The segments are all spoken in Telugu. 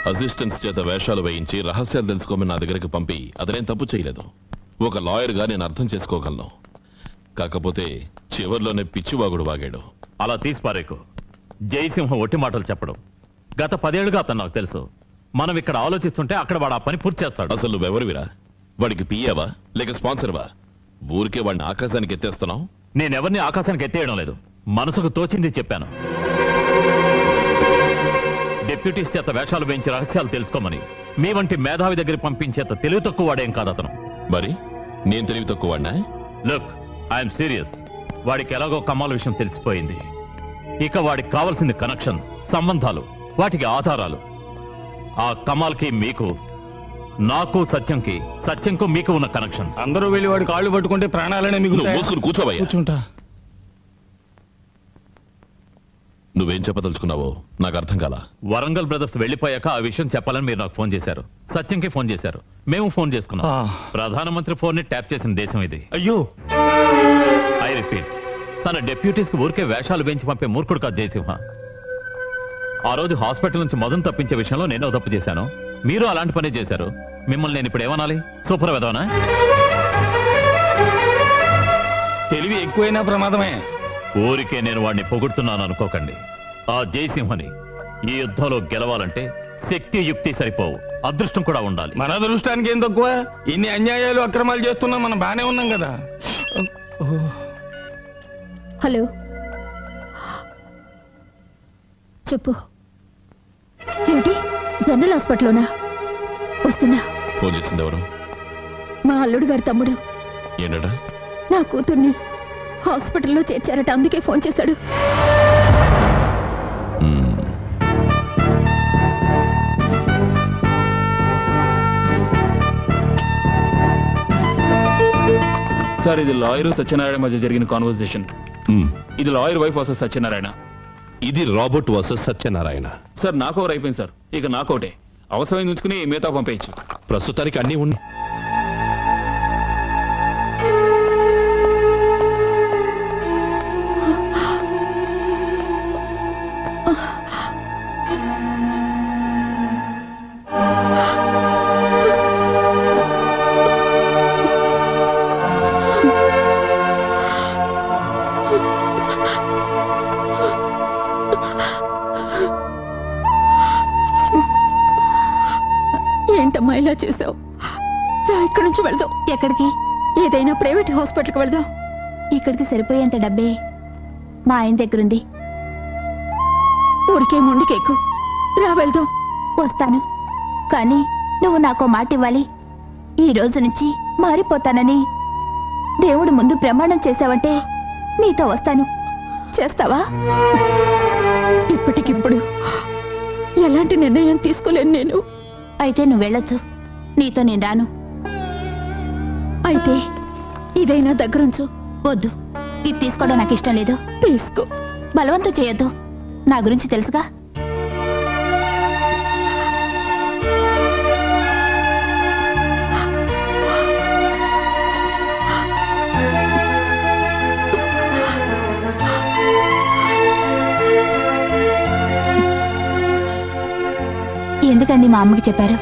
అసిస్టెంట్స్ చేత వేషాలు వేయించి రహస్యాలు తెలుసుకోమని నా దగ్గరికి పంపి అతనేం తప్పు చేయలేదు ఒక లాయర్గా నేను అర్థం చేసుకోగలను కాకపోతే చివర్లోనే పిచ్చివాగుడు వాగాడు అలా తీసి పారేకు జయసింహం ఒట్టి మాటలు చెప్పడం గత పదేళ్లుగా అతను నాకు తెలుసు మనం ఇక్కడ ఆలోచిస్తుంటే అక్కడ వాడు ఆ పని పూర్తి చేస్తాడు అసలు నువ్వెవరివిరా వాడికి పియ్యావా లేక స్పాన్సర్వా ఊరికే వాడిని ఆకాశానికి ఎత్తేస్తున్నావు నేనెవరిని ఆకాశానికి ఎత్తేయడం లేదు మనసుకు తోచింది చెప్పాను డిప్యూటీస్ చేత వేషాలు వేయించి రహస్యాలు తెలుసుకోమని మీ వంటి మేధావి దగ్గర పంపించేంత తెలివి తక్కువ వాడేం కాదు అతను మరి నేను తెలివి తక్కువ వాడినా లుక్ ఐఎమ్ సీరియస్ వాడికి ఎలాగో కమ్మాల విషయం తెలిసిపోయింది ఇక వాడికి కావాల్సింది కనెక్షన్స్ సంబంధాలు వాటికి ఆధారాలు ఆ కమాల్కి మీకు నాకు సత్యంకి సత్యంకు మీకు ఉన్న కనెక్షన్స్ అందరూ వెళ్ళి వాడి కాళ్ళు పట్టుకుంటే ప్రాణాలనే నువ్వు మిగులుతాయి మూసుకుని కూర్చోవయ్యా కూర్చుంటా నువ్వేం చెప్పదలుచుకున్నావో నాకు అర్థం కాలా వరంగల్ బ్రదర్స్ వెళ్ళిపోయాక ఆ విషయం చెప్పాలని మీరు నాకు ఫోన్ చేశారు సత్యంకి ఫోన్ చేశారు మేము ఫోన్ చేసుకున్నాం ఆ. ప్రధానమంత్రి ఫోన్ ని ట్యాప్ చేసిన దేశం ఇది అయ్యో ఐ రిపీట్ తన డెప్యూటీస్ కి ఊరికే వేషాలు వేయించి పంపే మూర్ఖుడు కాదు జయసింహ ఆ రోజు హాస్పిటల్ నుంచి మదన్ తప్పించే విషయంలో నేను తప్పు చేశాను మీరు అలాంటి పనే చేశారు మిమ్మల్ని నేను ఇప్పుడు ఏమనాలి సూపర్ వెదవనా తెలివి ఎక్కువైనా ప్రమాదమే ఊరికే నేను వాడిని పొగుడుతున్నాను అనుకోకండి ఆ జయసింహని ఈ యుద్ధంలో గెలవాలంటే శక్తి యుక్తి సరిపోవు అదృష్టం కూడా ఉండాలి మన అదృష్టానికి ఏం తక్కువ ఇన్ని అన్యాయాలు అక్రమాలు చేస్తున్నాం మనం బానే ఉన్నాం కదా హలో చెప్పు ఏమిటి జనరల్ హాస్పిటల్లోనా వస్తున్నా ఫోన్ చేసింది ఎవరు మా అల్లుడు గారి తమ్ముడు ఏంటట నా కూతుర్ని హాస్పిటల్లో చేర్చారట అందుకే ఫోన్ చేశాడు మ్మ్. సార్ ఇది లాయర్ సత్యనారాయణ మధ్య జరిగిన కాన్వర్సేషన్ మ్మ్. ఇది లాయర్ వైఫ్ వర్సెస్ సత్యనారాయణ ఇది రాబర్ట్ వర్సెస్ సత్యనారాయణ సార్ నాకు ఓవర్ అయిపోయింది సార్ ఇక నాకు ఒకటే అవసరమైంది ఉంచుకుని మిగతా పంపేయచ్చు ప్రస్తుతానికి అన్నీ ఉన్నాయి ఏంటమ్మా ఇలా చేసావు రా ఇక్కడి నుంచి వెళ్దాం ఎక్కడికి ఏదైనా ప్రైవేట్ హాస్పిటల్కి వెళ్దాం ఇక్కడికి సరిపోయేంత డబ్బే మా ఆయన దగ్గరుంది ఊరికే ముందుకెక్కు రా వెళ్దాం వస్తాను కానీ నువ్వు నాకో మాట ఇవ్వాలి ఈ రోజు నుంచి మారిపోతానని దేవుడు ముందు ప్రమాణం చేశావంటే నీతో వస్తాను చేస్తావా ఇప్పటికిప్పుడు ఎలాంటి నిర్ణయం తీసుకోలేను నేను అయితే నువ్వు వెళ్ళొచ్చు నీతో నేను రాను అయితే ఇదైనా దగ్గరుంచు వద్దు ఇది తీసుకోవడం నాకు ఇష్టం లేదు తీసుకో బలవంతం చేయొద్దు నా గురించి తెలుసుగా ఎందుకండి మా అమ్మకి చెప్పారు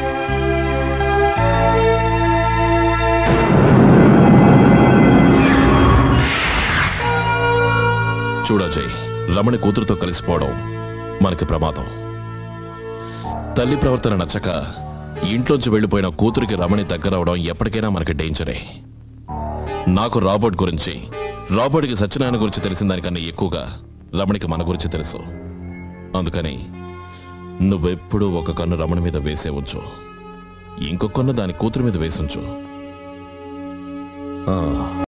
చూడజయ్ రమణి కూతురుతో కలిసిపోవడం మనకి ప్రమాదం తల్లి ప్రవర్తన నచ్చక ఇంట్లోంచి వెళ్ళిపోయిన కూతురికి రమణి దగ్గరవడం ఎప్పటికైనా మనకి డేంజరే నాకు రాబర్ట్ గురించి రాబర్ట్కి సత్యనారాయణ గురించి తెలిసిన దానికన్నా ఎక్కువగా రమణికి మన గురించి తెలుసు అందుకని నువ్వెప్పుడూ ఒక కన్ను రమణి మీద వేసే ఉంచు ఇంకొక కన్ను దాని కూతురు మీద వేసుంచు ఆ